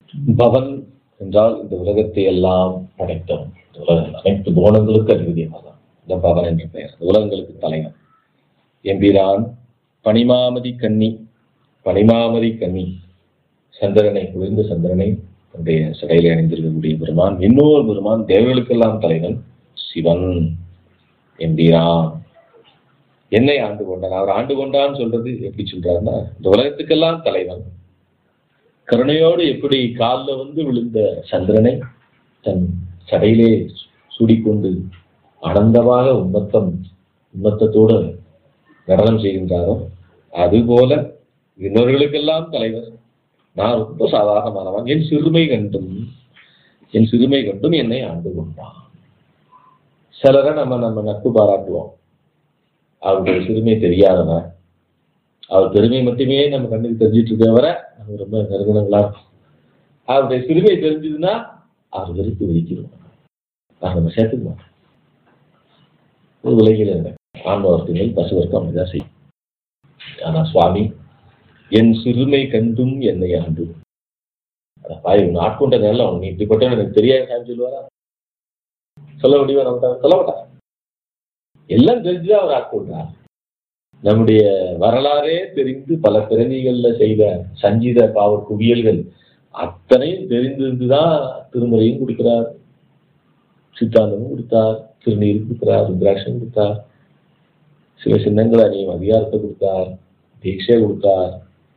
பவன் என்றால் இந்த உலகத்தை எல்லாம் படைத்தவன் இந்த உலக அனைத்து புவனங்களுக்கு அதிபதியவன் இந்த பவன் என்ற பெயர் இந்த உலகங்களுக்கு தலைவன் எம்பிரான் பனிமாமதி கன்னி பனிமாமதி கன்னி சந்திரனை குளிர்ந்த சந்திரனை தன்னுடைய சடையிலே அணிந்திருக்கக்கூடிய பெருமான் இன்னொரு பெருமான் தேவர்களுக்கெல்லாம் தலைவன் சிவன் எம்பிரான் என்னை ஆண்டு கொண்டான் அவர் ஆண்டு கொண்டான்னு சொல்றது எப்படி சொல்றாருன்னா இந்த உலகத்துக்கெல்லாம் தலைவன் கருணையோடு எப்படி காலில் வந்து விழுந்த சந்திரனை தன் சடையிலே சூடிக்கொண்டு ஆனந்தமாக உம்மத்தம் உம்மத்தத்தோடு நடனம் செய்கின்றாரோ அதுபோல இன்னொருகளுக்கெல்லாம் தலைவர் நான் ரொம்ப சாதாரணமானவன் என் சிறுமை கண்டும் என் சிறுமை கண்டும் என்னை ஆண்டு கொண்டான் சிலரை நம்ம நம்ம நட்பு பாராட்டுவோம் அவருடைய சிறுமை தெரியாதவன் அவர் பெருமை மட்டுமே நம்ம கண்ணுக்கு தெரிஞ்சிட்டு இருக்கவரை நம்ம ரொம்ப நெருங்கினங்களா இருக்கும் அவருடைய சிறுமை தெரிஞ்சதுன்னா அவர் வெறுத்து வெடிக்கிறோம் நான் நம்ம சேர்த்துக்க மாட்டோம் ஒரு உலகில் இல்லை ஆண் வர்க்கங்கள் பசு வர்க்கம் அப்படிதான் செய்யும் ஆனா சுவாமி என் சிறுமை கண்டும் என்னை ஆண்டு பாய் உன் ஆட்கொண்ட நேரில் அவன் நீ இப்படிப்பட்ட எனக்கு தெரியாது சாமி சொல்லுவாரா சொல்ல முடியுமா நம்ம சொல்ல மாட்டார் எல்லாம் தெரிஞ்சுதான் அவர் ஆட்கொண்டார் நம்முடைய வரலாறே தெரிந்து பல பிறவிகள்ல செய்த சஞ்சீத பாவ குவியல்கள் அத்தனையும் தெரிந்திருந்துதான் திருமுறையும் கொடுக்கிறார் சித்தாந்தமும் கொடுத்தார் திருநீர் கொடுக்கிறார் ருத்ராட்சம் கொடுத்தார் சில சின்னங்கள் அணியும் அதிகாரத்தை கொடுத்தார் தீட்சை கொடுத்தார்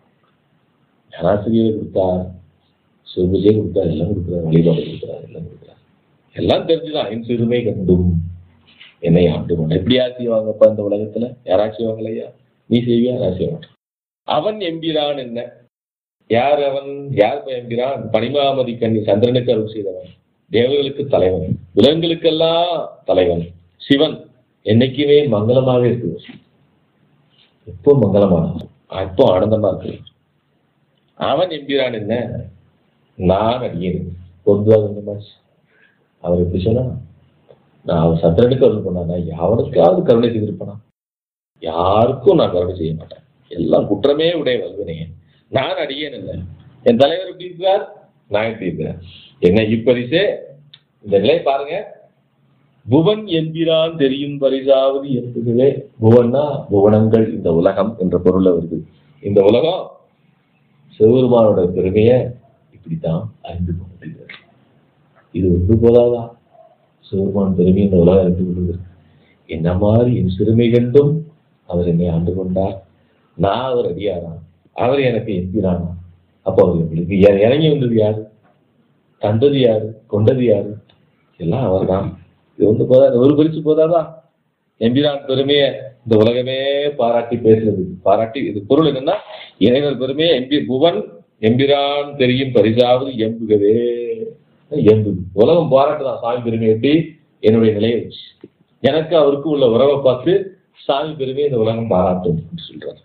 ஞானாசிரியரை கொடுத்தார் சிவபூஜையை கொடுத்தார் எல்லாம் கொடுக்கிறார் வழிபாடு கொடுக்கிறார் எல்லாம் கொடுக்கிறார் எல்லாம் தெரிஞ்சுதான் என் சிறுமை கண்டும் என்னை ஆண்டு கொண்ட எப்படி யார் செய்வாங்கப்பா இந்த உலகத்துல யாராச்சும் செய்வாங்களையா நீ செய்வியா நான் செய்ய மாட்டேன் அவன் எம்பிரான் என்ன யார் அவன் யார் இப்ப எம்பிரான் பனிமாமதி கண்ணி சந்திரனுக்கு அருள் செய்தவன் தேவர்களுக்கு தலைவன் விலங்குகளுக்கெல்லாம் தலைவன் சிவன் என்னைக்குமே மங்களமாக இருக்கு எப்போ மங்களமானவன் எப்போ ஆனந்தமா இருக்கு அவன் எம்பிரான் என்ன நான் அடியேன் பொதுவாக கொஞ்சமாச்சு அவர் எப்படி சொன்னா நான் அவன் சந்திரனுக்கு அருள் பண்ணானா எவனுக்காவது கருணை செய்திருப்பானா யாருக்கும் நான் கருணை செய்ய மாட்டேன் எல்லாம் குற்றமே உடைய வல்வினே நான் அடியேன் இல்லை என் தலைவர் எப்படி இருக்கிறார் நான் எப்படி இருக்கிறேன் என்ன இப்பரிசே இந்த நிலை பாருங்க புவன் என்கிறான் தெரியும் பரிசாவது என்பதுவே புவன்னா புவனங்கள் இந்த உலகம் என்ற பொருள்ல வருது இந்த உலகம் சிவபெருமானோட பெருமையை இப்படித்தான் அறிந்து கொண்டிருக்கிறது இது ஒன்று போதாதா சிவபெருமான் பெருமை இந்த உலகம் அறிந்து கொண்டிருக்கிறது என்ன மாதிரி என் சிறுமை கண்டும் அவர் என்னை ஆண்டு கொண்டார் நான் அவர் அடியாரான் அவர் எனக்கு எம்பினானா அப்போ அவர் எங்களுக்கு இற- இறங்கி வந்தது யாரு தந்தது யாரு கொண்டது யாரு எல்லாம் அவர்தான் இது ஒன்று போதாது ஒரு பரிசு போதாதா எம்பிரான் பெருமையை இந்த உலகமே பாராட்டி பேசுறது பாராட்டி இது பொருள் என்னன்னா இறைவர் பெருமையை எம்பி புவன் எம்பிரான் தெரியும் பரிசாவது எம்புகவே எம்புது உலகம் பாராட்டுதான் சாமி பெருமை எப்படி என்னுடைய நிலையை வச்சு எனக்கு அவருக்கு உள்ள உறவை பார்த்து சாமி பெருமையை இந்த உலகம் பாராட்டும் என்று சொல்றாரு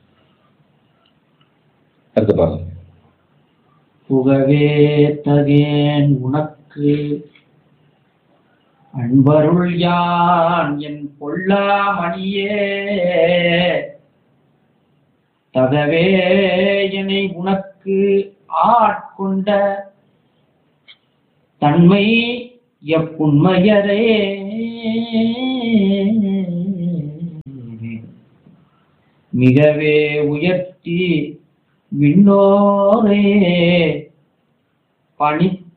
அடுத்து பாருங்க புகவே தகேன் உனக்கு அன்பருள் யான் என் பொல்லாமணியே தகவே என்னை உனக்கு ஆட்கொண்ட தன்மை எப்புண்மையரே மிகவே உயர்த்தி விண்ணோரே பணித்த